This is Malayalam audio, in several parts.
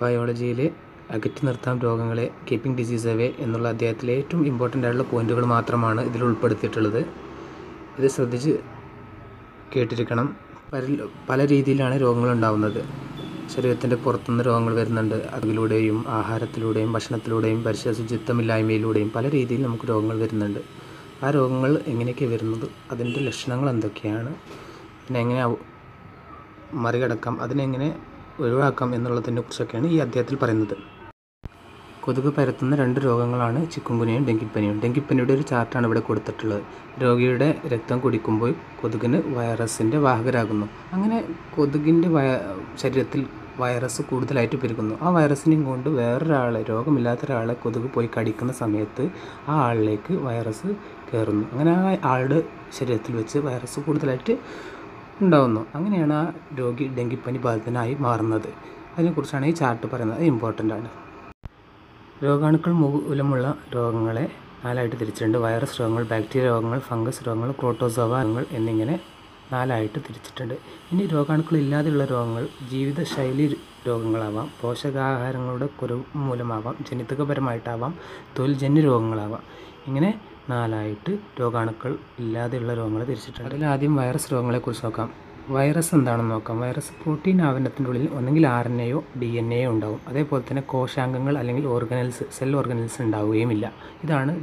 ബയോളജിയിൽ അകറ്റി നിർത്താം രോഗങ്ങളെ കീപ്പിംഗ് ഡിസീസ് അവേ എന്നുള്ള അധ്യായത്തിലെ ഏറ്റവും ഇമ്പോർട്ടൻ്റ് ആയിട്ടുള്ള പോയിന്റുകൾ മാത്രമാണ് ഇതിൽ ഉൾപ്പെടുത്തിയിട്ടുള്ളത് ഇത് ശ്രദ്ധിച്ച് കേട്ടിരിക്കണം പല പല രീതിയിലാണ് രോഗങ്ങൾ ഉണ്ടാവുന്നത് ശരീരത്തിൻ്റെ പുറത്തുനിന്ന് രോഗങ്ങൾ വരുന്നുണ്ട് അതിലൂടെയും ആഹാരത്തിലൂടെയും ഭക്ഷണത്തിലൂടെയും പരിസര ശുചിത്വമില്ലായ്മയിലൂടെയും പല രീതിയിൽ നമുക്ക് രോഗങ്ങൾ വരുന്നുണ്ട് ആ രോഗങ്ങൾ എങ്ങനെയൊക്കെ വരുന്നത് അതിൻ്റെ ലക്ഷണങ്ങൾ എന്തൊക്കെയാണ് പിന്നെ എങ്ങനെ അവ- മറികടക്കാം അതിനെങ്ങനെ ഒഴിവാക്കാം എന്നുള്ളതിനെ കുറിച്ചൊക്കെയാണ് ഈ അധ്യായത്തിൽ പറയുന്നത് കൊതുക് പരത്തുന്ന രണ്ട് രോഗങ്ങളാണ് ചിക്കുൻകുനിയയും ഡെങ്കിപ്പനിയും ഡെങ്കിപ്പനിയുടെ ഒരു ചാർട്ടാണ് ഇവിടെ കൊടുത്തിട്ടുള്ളത് രോഗിയുടെ രക്തം കുടിക്കുമ്പോൾ കൊതുകിന് വൈറസിൻ്റെ വാഹകരാകുന്നു അങ്ങനെ കൊതുകിൻ്റെ വയ ശരീരത്തിൽ വൈറസ് കൂടുതലായിട്ട് പെരുകുന്നു ആ വൈറസിനെയും കൊണ്ട് വേറൊരാളെ രോഗമില്ലാത്ത ഒരാളെ കൊതുക് പോയി കടിക്കുന്ന സമയത്ത് ആ ആളിലേക്ക് വൈറസ് കയറുന്നു അങ്ങനെ ആ ആളുടെ ശരീരത്തിൽ വെച്ച് വൈറസ് കൂടുതലായിട്ട് ഉണ്ടാവുന്നു അങ്ങനെയാണ് ആ രോഗി ഡെങ്കിപ്പനി ബാധിതനായി മാറുന്നത് അതിനെക്കുറിച്ചാണ് ഈ ചാർട്ട് പറയുന്നത് അത് ഇമ്പോർട്ടൻ്റ് ആണ് രോഗാണുക്കൾ മൂലമുള്ള രോഗങ്ങളെ നാലായിട്ട് തിരിച്ചിട്ടുണ്ട് വൈറസ് രോഗങ്ങൾ ബാക്ടീരിയ രോഗങ്ങൾ ഫംഗസ് രോഗങ്ങൾ പ്രോട്ടോസോവ രോഗങ്ങൾ എന്നിങ്ങനെ നാലായിട്ട് തിരിച്ചിട്ടുണ്ട് ഇനി രോഗാണുക്കൾ ഇല്ലാതെയുള്ള രോഗങ്ങൾ ജീവിതശൈലി രോഗങ്ങളാവാം പോഷകാഹാരങ്ങളുടെ കുറവ് മൂലമാവാം ജനിതകപരമായിട്ടാവാം തൊഴിൽജന്യ രോഗങ്ങളാവാം ഇങ്ങനെ നാലായിട്ട് രോഗാണുക്കൾ ഇല്ലാതെയുള്ള രോഗങ്ങൾ തിരിച്ചിട്ടുണ്ട് അതിൽ ആദ്യം വൈറസ് രോഗങ്ങളെക്കുറിച്ച് നോക്കാം വൈറസ് എന്താണെന്ന് നോക്കാം വൈറസ് പ്രോട്ടീൻ ആവരണത്തിൻ്റെ ഉള്ളിൽ ഒന്നെങ്കിൽ ആർ എൻ എയോ ഡി എൻ എയോ ഉണ്ടാവും അതേപോലെ തന്നെ കോശാംഗങ്ങൾ അല്ലെങ്കിൽ ഓർഗനൽസ് സെൽ ഓർഗനൽസ് ഉണ്ടാവുകയുമില്ല ഇതാണ്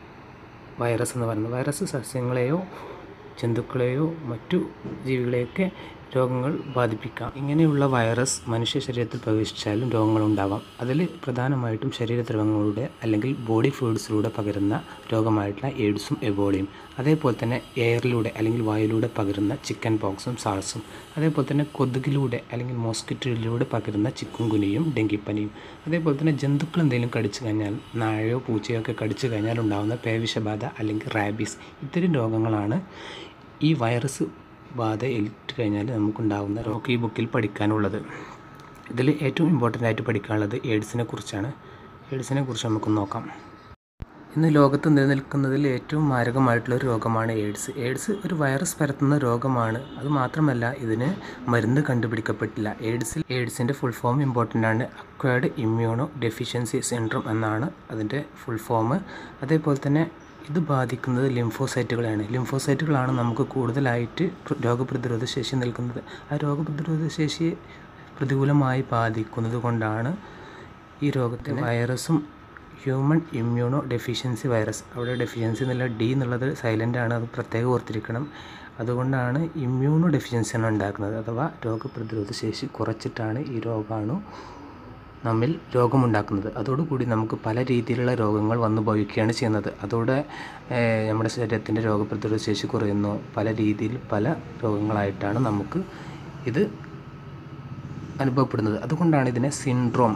വൈറസ് എന്ന് പറയുന്നത് വൈറസ് സസ്യങ്ങളെയോ ജന്തുക്കളെയോ മറ്റു ജീവികളെയൊക്കെ രോഗങ്ങൾ ബാധിപ്പിക്കാം ഇങ്ങനെയുള്ള വൈറസ് മനുഷ്യ ശരീരത്തിൽ പ്രവേശിച്ചാലും രോഗങ്ങളുണ്ടാവാം അതിൽ പ്രധാനമായിട്ടും ശരീരദ്രവങ്ങളുടെ അല്ലെങ്കിൽ ബോഡി ഫ്ലൂയിഡ്സിലൂടെ പകരുന്ന രോഗമായിട്ടുള്ള എയ്ഡ്സും എബോളയും അതേപോലെ തന്നെ എയറിലൂടെ അല്ലെങ്കിൽ വായുവിലൂടെ പകരുന്ന ചിക്കൻ പോക്സും സാൾസും അതേപോലെ തന്നെ കൊതുകിലൂടെ അല്ലെങ്കിൽ മോസ്കിറ്റോയിലൂടെ പകരുന്ന ചിക്കുൻകുനിയും ഡെങ്കിപ്പനിയും അതേപോലെ തന്നെ ജന്തുക്കൾ എന്തെങ്കിലും കടിച്ചു കഴിഞ്ഞാൽ നായയോ പൂച്ചയോ ഒക്കെ കടിച്ചു കഴിഞ്ഞാൽ ഉണ്ടാകുന്ന പേവിഷബാധ അല്ലെങ്കിൽ റാബീസ് ഇത്തരം രോഗങ്ങളാണ് ഈ വൈറസ് ബാധ ഏറ്റ് കഴിഞ്ഞാൽ നമുക്കുണ്ടാകുന്ന രോഗം ഈ ബുക്കിൽ പഠിക്കാനുള്ളത് ഇതിൽ ഏറ്റവും ഇമ്പോർട്ടൻ്റ് ആയിട്ട് പഠിക്കാനുള്ളത് എയ്ഡ്സിനെ കുറിച്ചാണ് എയ്ഡ്സിനെ കുറിച്ച് നമുക്ക് നോക്കാം ഇന്ന് ലോകത്ത് നിലനിൽക്കുന്നതിൽ ഏറ്റവും മാരകമായിട്ടുള്ള ഒരു രോഗമാണ് എയ്ഡ്സ് എയ്ഡ്സ് ഒരു വൈറസ് പരത്തുന്ന രോഗമാണ് അത് മാത്രമല്ല ഇതിന് മരുന്ന് കണ്ടുപിടിക്കപ്പെട്ടില്ല എയ്ഡ്സിൽ എയ്ഡ്സിൻ്റെ ഫുൾ ഫോം ഇമ്പോർട്ടൻ്റ് ആണ് അക്വയർഡ് ഇമ്മ്യൂണോ ഡെഫിഷ്യൻസി സിൻഡ്രോം എന്നാണ് അതിൻ്റെ ഫുൾ ഫോം അതേപോലെ തന്നെ ഇത് ബാധിക്കുന്നത് ലിംഫോസൈറ്റുകളെയാണ് ലിംഫോസൈറ്റുകളാണ് നമുക്ക് കൂടുതലായിട്ട് പ്ര- രോഗപ്രതിരോധ ശേഷി നിൽക്കുന്നത് ആ രോഗപ്രതിരോധ ശേഷിയെ പ്രതികൂലമായി ബാധിക്കുന്നത് കൊണ്ടാണ് ഈ രോഗത്തിന് വൈറസും ഹ്യൂമൻ ഇമ്മ്യൂണോ ഡെഫിഷ്യൻസി വൈറസ് അവിടെ ഡെഫിഷ്യൻസി എന്നുള്ള ഡി എന്നുള്ളത് സൈലൻ്റ് ആണ് അത് പ്രത്യേകം ഓർത്തിരിക്കണം അതുകൊണ്ടാണ് ഇമ്മ്യൂണോ ഡെഫിഷ്യൻസിയാണ് ഉണ്ടാക്കുന്നത് അഥവാ രോഗപ്രതിരോധ ശേഷി കുറച്ചിട്ടാണ് ഈ രോഗാണു നമ്മിൽ രോഗമുണ്ടാക്കുന്നത് അതോടുകൂടി നമുക്ക് പല രീതിയിലുള്ള രോഗങ്ങൾ വന്നു ഭവിക്കുകയാണ് ചെയ്യുന്നത് അതോടെ ഏഹ്, നമ്മുടെ ശരീരത്തിൻ്റെ രോഗപ്രതിരോധ ശേഷി കുറയുന്നു പല രീതിയിൽ പല രോഗങ്ങളായിട്ടാണ് നമുക്ക് ഇത് അനുഭവപ്പെടുന്നത് അതുകൊണ്ടാണ് ഇതിനെ syndrome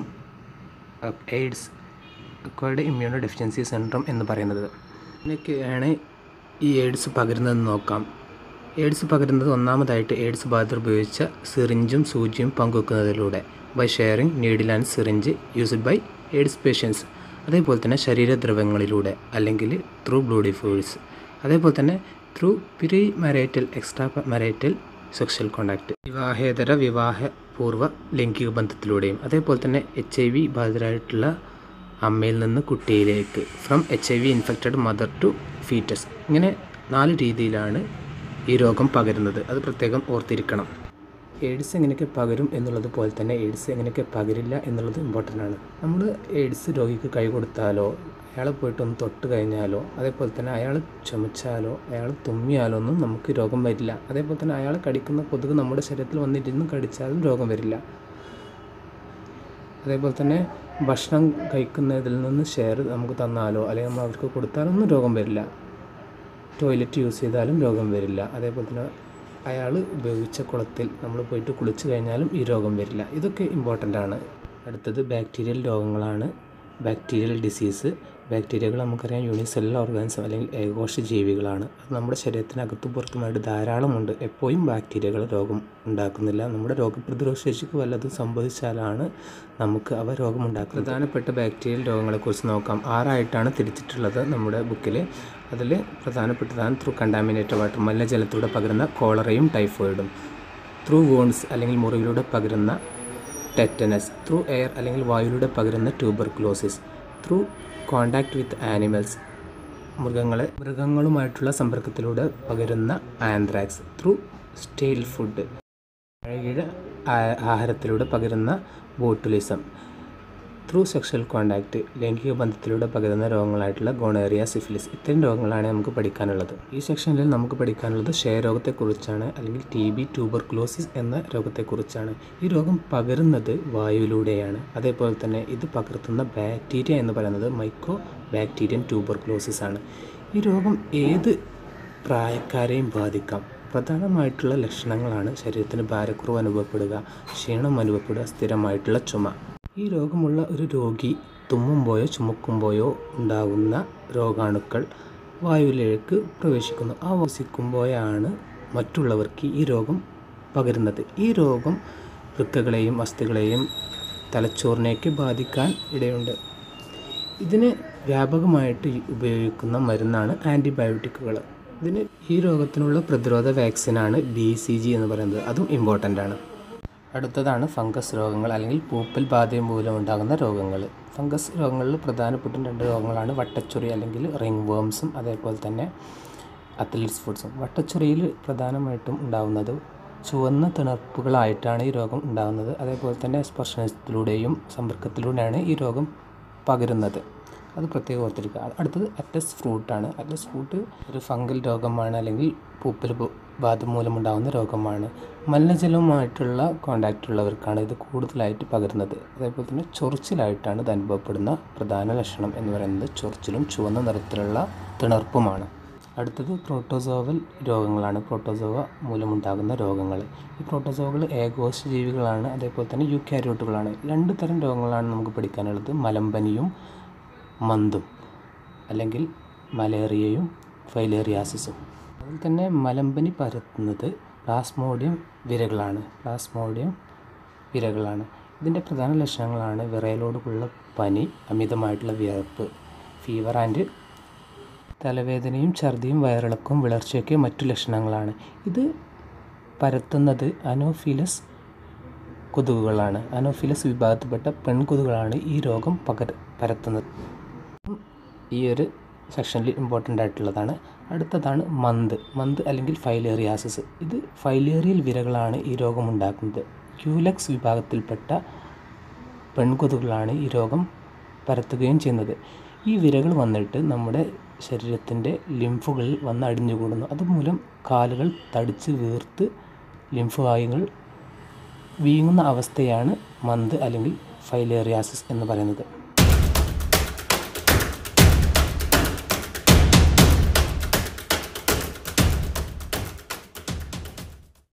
AIDS acquired immunodeficiency syndrome എന്ന് പറയുന്നത് ഇതിനൊക്കെയാണ് ഈ എയ്ഡ്സ് പകരുന്നതെന്ന് നോക്കാം എയ്ഡ്സ് പകരുന്നത് ഒന്നാമതായിട്ട് എയ്ഡ്സ് ബാധിതർ ഉപയോഗിച്ച സിറിഞ്ചും സൂചിയും പങ്കുവെക്കുന്നതിലൂടെ by sharing needle and syringe used by AIDS patients അതേപോലെ തന്നെ ശരീരദ്രവങ്ങളിലൂടെ അല്ലെങ്കിൽ ത്രൂ ബ്ലൂഡി ഫ്ലൂയിഡ്സ് അതേപോലെ തന്നെ through premarital extramarital sexual contact വിവാഹേതര വിവാഹപൂർവ്വ ലൈംഗിക ബന്ധത്തിലൂടെയും അതേപോലെ തന്നെ എച്ച് ഐ വി ബാധിതരായിട്ടുള്ള അമ്മയിൽ നിന്ന് കുട്ടിയിലേക്ക് from H I V infected mother to foetus ഇങ്ങനെ നാല് രീതിയിലാണ് ഈ രോഗം പകരുന്നത് അത് പ്രത്യേകം ഓർത്തിരിക്കണം എയ്ഡ്സ് എങ്ങനെയൊക്കെ പകരും എന്നുള്ളത് പോലെ തന്നെ എയ്ഡ്സ് എങ്ങനെയൊക്കെ പകരില്ല എന്നുള്ളത് ഇമ്പോർട്ടൻ്റ് ആണ് നമ്മൾ എയ്ഡ്സ് രോഗിക്ക് കൈ കൊടുത്താലോ അയാളെ പോയിട്ട് ഒന്ന് തൊട്ട് കഴിഞ്ഞാലോ അതേപോലെ തന്നെ അയാൾ ചുമച്ചാലോ അയാൾ തുമ്മിയാലോ ഒന്നും നമുക്ക് രോഗം വരില്ല അതേപോലെ തന്നെ അയാളെ കടിക്കുന്ന കൊതുക് നമ്മുടെ ശരീരത്തിൽ വന്നിരുന്ന് കടിച്ചാലും രോഗം വരില്ല അതേപോലെ തന്നെ ഭക്ഷണം കഴിക്കുന്നതിൽ നിന്ന് ഷെയർ നമുക്ക് തന്നാലോ അല്ലെങ്കിൽ നമ്മൾ അവർക്ക് കൊടുത്താലോ ഒന്നും രോഗം വരില്ല ടോയ്ലറ്റ് യൂസ് ചെയ്താലും രോഗം വരില്ല അതേപോലെ തന്നെ അയാൾ ഉപയോഗിച്ച കുളത്തിൽ നമ്മൾ പോയിട്ട് കുളിച്ച് കഴിഞ്ഞാലും ഈ രോഗം വരില്ല ഇതൊക്കെ ഇമ്പോർട്ടൻ്റ് ആണ് അടുത്തത് ബാക്ടീരിയൽ രോഗങ്ങളാണ് ബാക്ടീരിയൽ ഡിസീസ് ബാക്ടീരിയകൾ നമുക്കറിയാം യൂണിസെല്ലുലർ ഓർഗാനിസം അല്ലെങ്കിൽ ഏകോശ ജീവികളാണ് അത് നമ്മുടെ ശരീരത്തിനകത്തും പുറത്തുമായിട്ട് ധാരാളമുണ്ട് എപ്പോഴും ബാക്ടീരിയകൾ രോഗം ഉണ്ടാക്കുന്നില്ല നമ്മുടെ രോഗപ്രതിരോധ ശേഷിക്ക് വല്ലതും സംഭവിച്ചാലാണ് നമുക്ക് അവ രോഗമുണ്ടാക്കുന്നത് പ്രധാനപ്പെട്ട ബാക്ടീരിയൽ രോഗങ്ങളെക്കുറിച്ച് നോക്കാം ആറായിട്ടാണ് തിരിച്ചിട്ടുള്ളത് നമ്മുടെ ബുക്കിൽ അതിൽ പ്രധാനപ്പെട്ടതാണ് ത്രൂ കണ്ടാമിനേറ്റഡ് വാട്ടർ മലിനജലത്തിലൂടെ പകരുന്ന കോളറയും ടൈഫോയിഡും ത്രൂ വോൺസ് അല്ലെങ്കിൽ മുറിവിലൂടെ പകരുന്ന ടെറ്റനസ് ത്രൂ എയർ അല്ലെങ്കിൽ വായുവിലൂടെ പകരുന്ന tuberculosis through contact with animals മൃഗങ്ങളെ മൃഗങ്ങളുമായിട്ടുള്ള സമ്പർക്കത്തിലൂടെ പകരുന്ന ആന്ത്രാക്സ് ത്രൂ സ്റ്റെയിൽ ഫുഡ് പഴകിയ ആ- ആഹാരത്തിലൂടെ പകരുന്ന ബോട്ടുലിസം ത്രൂ സെക്ഷൽ കോണ്ടാക്റ്റ് ലൈംഗിക ബന്ധത്തിലൂടെ പകരുന്ന രോഗങ്ങളായിട്ടുള്ള ഗോണേറിയ സിഫിലിസ് ഇത്തരം രോഗങ്ങളാണ് നമുക്ക് പഠിക്കാനുള്ളത് ഈ സെക്ഷനിൽ നമുക്ക് പഠിക്കാനുള്ളത് ക്ഷയരോഗത്തെക്കുറിച്ചാണ് അല്ലെങ്കിൽ ടി ബി ട്യൂബർക്ലോസിസ് എന്ന രോഗത്തെക്കുറിച്ചാണ് ഈ രോഗം പകരുന്നത് വായുവിലൂടെയാണ് അതേപോലെ തന്നെ ഇത് പകർത്തുന്ന ബാക്ടീരിയ എന്ന് പറയുന്നത് മൈക്രോ ബാക്ടീരിയൻ ട്യൂബർക്ലോസിസ് ആണ് ഈ രോഗം ഏത് പ്രായക്കാരെയും ബാധിക്കാം പ്രധാനമായിട്ടുള്ള ലക്ഷണങ്ങളാണ് ശരീരത്തിന് ഭാരക്കുറവ് അനുഭവപ്പെടുക ക്ഷീണം അനുഭവപ്പെടുക സ്ഥിരമായിട്ടുള്ള ചുമ ഈ രോഗമുള്ള ഒരു രോഗി തുമ്മുമ്പോഴോ ചുമക്കുമ്പോഴോ ഉണ്ടാകുന്ന രോഗാണുക്കൾ വായുവിലേക്ക് പ്രവേശിക്കുന്നു ആ വസിക്കുമ്പോഴാണ് മറ്റുള്ളവർക്ക് ഈ രോഗം പകരുന്നത് ഈ രോഗം വൃക്കകളെയും അസ്ഥികളെയും തലച്ചോറിനെയൊക്കെ ബാധിക്കാൻ ഇടയുണ്ട് ഇതിന് വ്യാപകമായിട്ട് ഉപയോഗിക്കുന്ന മരുന്നാണ് ആൻറ്റിബയോട്ടിക്കുകൾ ഇതിന് ഈ രോഗത്തിനുള്ള പ്രതിരോധ വാക്സിനാണ് ബി സി ജി എന്ന് പറയുന്നത് അതും ഇമ്പോർട്ടൻ്റ് ആണ് അടുത്തതാണ് ഫംഗസ് രോഗങ്ങൾ അല്ലെങ്കിൽ പൂപ്പൽ ബാധയും മൂലം ഉണ്ടാകുന്ന രോഗങ്ങൾ ഫംഗസ് രോഗങ്ങളിൽ പ്രധാനപ്പെട്ട രണ്ട് രോഗങ്ങളാണ് വട്ടച്ചൊറി അല്ലെങ്കിൽ റിംഗ് വേംസും അതേപോലെ തന്നെ അത്ലറ്റ്സ് ഫുഡ്സും വട്ടച്ചൊറിയിൽ പ്രധാനമായിട്ടും ഉണ്ടാകുന്നത് ചുവന്ന തിണർപ്പുകളായിട്ടാണ് ഈ രോഗം ഉണ്ടാകുന്നത് അതേപോലെ തന്നെ സ്പർശനത്തിലൂടെയും സമ്പർക്കത്തിലൂടെയാണ് ഈ രോഗം പകരുന്നത് അത് പ്രത്യേകം ഓർത്തിരിക്കുക അടുത്തത് അറ്റസ് ഫ്രൂട്ടാണ് അറ്റസ് ഫ്രൂട്ട് ഒരു ഫംഗൽ രോഗമാണ് അല്ലെങ്കിൽ പൂപ്പൽ ബ- ബാധ മൂലമുണ്ടാകുന്ന രോഗമാണ് മലിനജലവുമായിട്ടുള്ള കോണ്ടാക്റ്റ് ഉള്ളവർക്കാണ് ഇത് കൂടുതലായിട്ട് പകരുന്നത് അതേപോലെ തന്നെ ചൊറിച്ചിലായിട്ടാണ് ഇത് അനുഭവപ്പെടുന്ന പ്രധാന ലക്ഷണം എന്ന് പറയുന്നത് ചൊറിച്ചിലും ചുവന്ന നിറത്തിലുള്ള തിണർപ്പുമാണ് അടുത്തത് പ്രോട്ടോസോവൽ രോഗങ്ങളാണ് പ്രോട്ടോസോവ മൂലമുണ്ടാകുന്ന രോഗങ്ങൾ ഈ പ്രോട്ടോസോവകൾ ഏകോശ ജീവികളാണ് അതേപോലെ തന്നെ യുക്കാരിയോട്ടുകളാണ് രണ്ട് തരം രോഗങ്ങളാണ് നമുക്ക് പഠിക്കാനുള്ളത് മലമ്പനിയും മന്തും അല്ലെങ്കിൽ മലേറിയയും ഫൈലേറിയാസിസും അതിൽ തന്നെ മലമ്പനി പരത്തുന്നത് പ്ലാസ്മോഡിയം വിരകളാണ് പ്ലാസ്മോഡിയം വിരകളാണ് ഇതിൻ്റെ പ്രധാന ലക്ഷണങ്ങളാണ് വിറയലോടുള്ള പനി അമിതമായിട്ടുള്ള വിയർപ്പ് ഫീവർ ആൻഡ് തലവേദനയും ഛർദിയും വയറിളക്കവും വിളർച്ചയൊക്കെ മറ്റു ലക്ഷണങ്ങളാണ് ഇത് പരത്തുന്നത് അനോഫിലസ് കൊതുകുകളാണ് അനോഫിലസ് വിഭാഗത്തിൽപ്പെട്ട പെൺകൊതുകുകളാണ് ഈ രോഗം പകര പരത്തുന്നത് ഈ ഒരു സെക്ഷനിൽ ഇമ്പോർട്ടൻ്റ് ആയിട്ടുള്ളതാണ് അടുത്തതാണ് മന്ത് മന്ത് അല്ലെങ്കിൽ ഫൈലേറിയാസിസ് ഇത് ഫൈലേറിയൽ വിരകളാണ് ഈ രോഗം ഉണ്ടാക്കുന്നത് ക്യൂലക്സ് വിഭാഗത്തിൽപ്പെട്ട പെൺകൊതുകുകളാണ് ഈ രോഗം പരത്തുകയും ചെയ്യുന്നത് ഈ വിരകൾ വന്നിട്ട് നമ്മുടെ ശരീരത്തിൻ്റെ ലിംഫുകളിൽ വന്ന് അടിഞ്ഞുകൂടുന്നു അതുമൂലം കാലുകൾ തടിച്ച് വീർത്ത് ലിംഫ് വായുകൾ വീങ്ങുന്ന അവസ്ഥയാണ് മന്ത് അല്ലെങ്കിൽ ഫൈലേറിയാസിസ് എന്ന് പറയുന്നത്